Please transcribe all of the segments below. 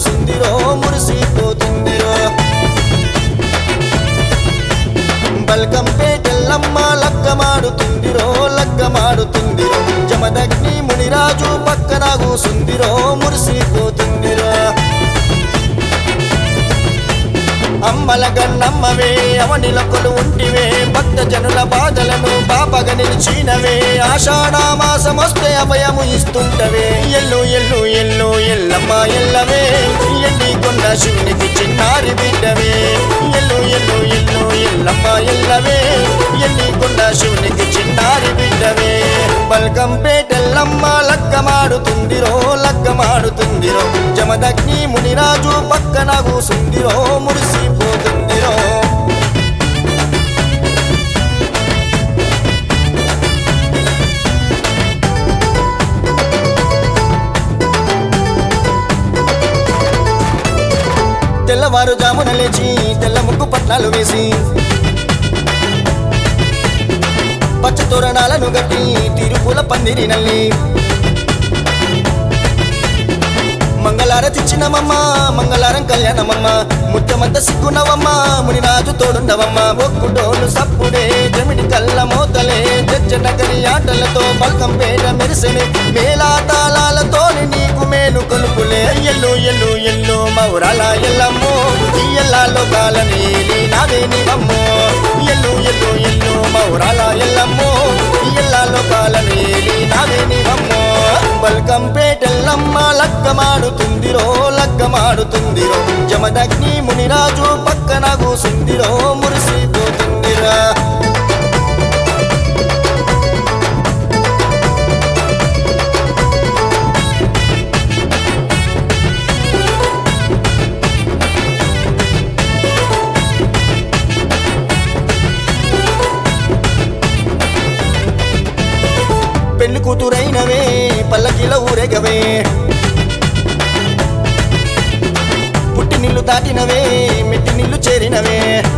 కూసుందిరో మురిసిపోతుందిరో బల్కంపేటెల్లమ్మ లగ్గమాడుతుందిరో లగ్గమాడుతుందిరో జమదగ్ని మునిరాజు పక్కన కూసుందిరో మురిసిపోతుందిరో అమ్మల గన్నమ్మవే అవనిల కొలు ఉంటివే భక్త జనుల బాధలను బాపగ నిలిచినవే ఆషాఢ మాసం వస్తే అభయము ఇస్తుంటవే ఎల్లు ఎల్లు ఎల్లు ఎల్లమ్మ ఎల్లవే ఎండి కొండ శివునికి చిన్నారి బిడ్డవే ఎల్లు ఎల్లు ఎల్లు ఎల్లమ్మ ఎల్లవే ఎండి కొండ శివునికి చిన్నారి బిడ్డవే బల్కంపేటెల్లమ్మ లక్కమాడుతుందిరో లక్కమాడుతుందిరో జమదగ్ని మునిరాజు పక్కన కూసుందిరో మురిసిపోతుందిరో తెల్లవారుజామున లేచి తెల్ల ముగ్గు పట్నాలు వేసి పచ్చ తోరణాలను గట్టి తిరుపుల పందిరి నల్లి మంగళారతిచ్చినమమ్మ మంగళారం కళ్యాణమమ్మ ముత్తమంత సిగ్గునవమ్మ మునిరాజు తోడుండవమ్మ ఒక్కుడోలు సప్పుడే జమిడి కళ్ళ మోతలే నగరి ఆటలతో బల్కం పేట మెరిసెనే మేళా తాళాలతోని నీకు మేలు కొలుపులే ఎల్లు ఎల్లు ఎల్లు మౌరాల ఎల్లమ్మో ఈ ఎల్లాలో కాలని నావే నీవమ్మో ఎల్లు ఎల్లు ఎల్లు మౌరాల ఎల్లమ్మో ఈ ఎల్లాలో కాలని నావే నీవమ్మో బల్కంపేటెల్లమ్మ లక్కమాడుతుందిరో లక్కమాడుతుందిరో జమదగ్ని మునిరాజు పక్కన కూసుందిరో మురిసిపోతుందిరా పెళ్లి కూతురైనవే పల్లకిల ఊరేగవే పుట్టి నీళ్లు దాటినవే మెట్టి నీళ్లు చేరినవే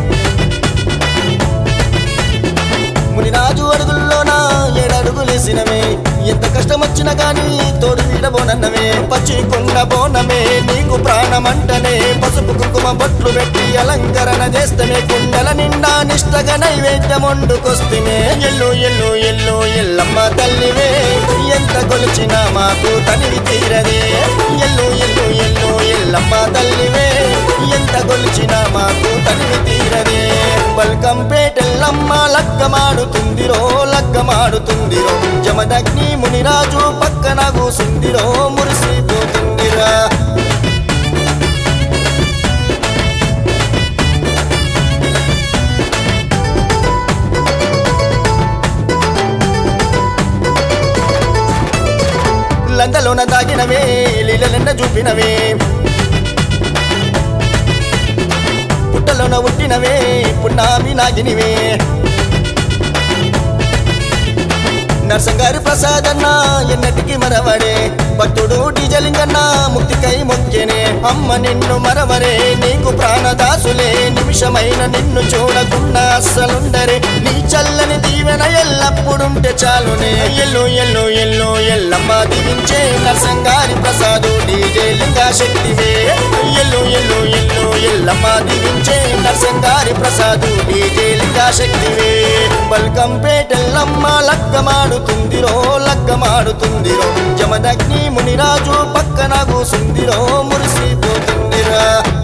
మునిరాజు అడుగుల్లోన ఏడడుగులేసినవే ఎంత కష్టం వచ్చినా గాని తోడు వీడబోనన్నవే పచ్చి కుండ బోనమే నీకు ప్రాణమంటనే పసుపు కుంకుమ బొట్లు పెట్టి అలంకరణ చేస్తమే కుండల నిండా నిష్టగా నైవేద్యం వండుకొస్తేనే ఎల్లు ఎల్లు ఎల్లు ఎల్లమ్మ తల్లివే ఎంత కొలిచినా మాకు తనివి తీరదే ఎల్లు ఎల్లు ఎల్లు ఎల్లమ్మ తల్లివే ఎంత కొలిచినా మాకు తనివి తీరదే బల్కంపేటెల్లమ్మ లక్కమాడుతుందిరో లక్కమాడుతుందిరో జమదగ్ని మునిరాజు పక్కన కూసుందిరో మురిసిపోతుందిరా లందలోన దాగినవే లీలలెన్న చూపినవే పుట్టలోన ఉట్టినవే పున్నామి నాగినివే నర్సంగారి ప్రసాదన్న ఎన్నటికి మరవడే భక్తుడు డీజలింగన్న ముక్తికై మొక్కెనే అమ్మ నిన్ను మరవరే నీకు ప్రాణదాసులే నిమిషమైన నిన్ను చూడకుండా అస్సలుండరే నీ చల్లని దీవెన ఎల్లప్పుడుంటే చాలునే ఎల్లు ఎల్లు ఎల్లు ఎల్లమ్మ దీవించే నర్సంగారి ప్రసాదు డీజే లింగా శక్తివే ఎల్లు ఎల్లు ఎల్లు ఎల్లమ్మ దీవించే నర్సంగారి ప్రసాదు డీజే లింగా శక్తివే బల్కంపేటెల్లమ్మ లక్కమాడుతుందిరో లక్కమాడుతుందిరో జమదగ్ని మునిరాజు పక్కన కూసుందిరో మురిసిపోతుందిరా